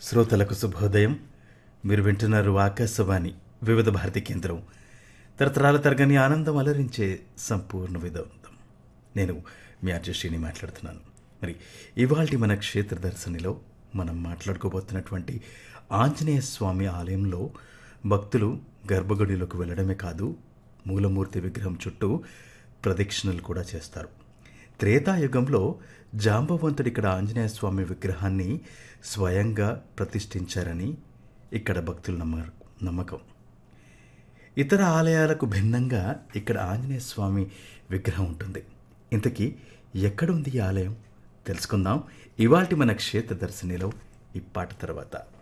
శ్రోతలకు శుభోదయం మీరు వింటున్నారు ఆకాశవాణి వివిధ భారతి కేంద్రం తరతరాల తరగని ఆనందం అలరించే సంపూర్ణ విధవంతం నేను మీ అర్జశ్రీని మాట్లాడుతున్నాను మరి ఇవాళ మన క్షేత్ర దర్శనిలో మనం మాట్లాడుకోబోతున్నటువంటి ఆంజనేయ స్వామి ఆలయంలో భక్తులు గర్భగుడిలోకి వెళ్ళడమే కాదు మూలమూర్తి విగ్రహం చుట్టూ ప్రదక్షిణలు కూడా చేస్తారు త్రేతాయుగంలో జాంబవంతుడు ఇక్కడ ఆంజనేయ స్వామి విగ్రహాన్ని స్వయంగా ప్రతిష్ఠించారని ఇక్కడ భక్తుల నమ్మ నమ్మకం ఇతర ఆలయాలకు భిన్నంగా ఇక్కడ ఆంజనేయ స్వామి విగ్రహం ఉంటుంది ఇంతకీ ఎక్కడుంది ఈ ఆలయం తెలుసుకుందాం ఇవాల్టి మన క్షేత్ర దర్శనిలో ఈ పాట తర్వాత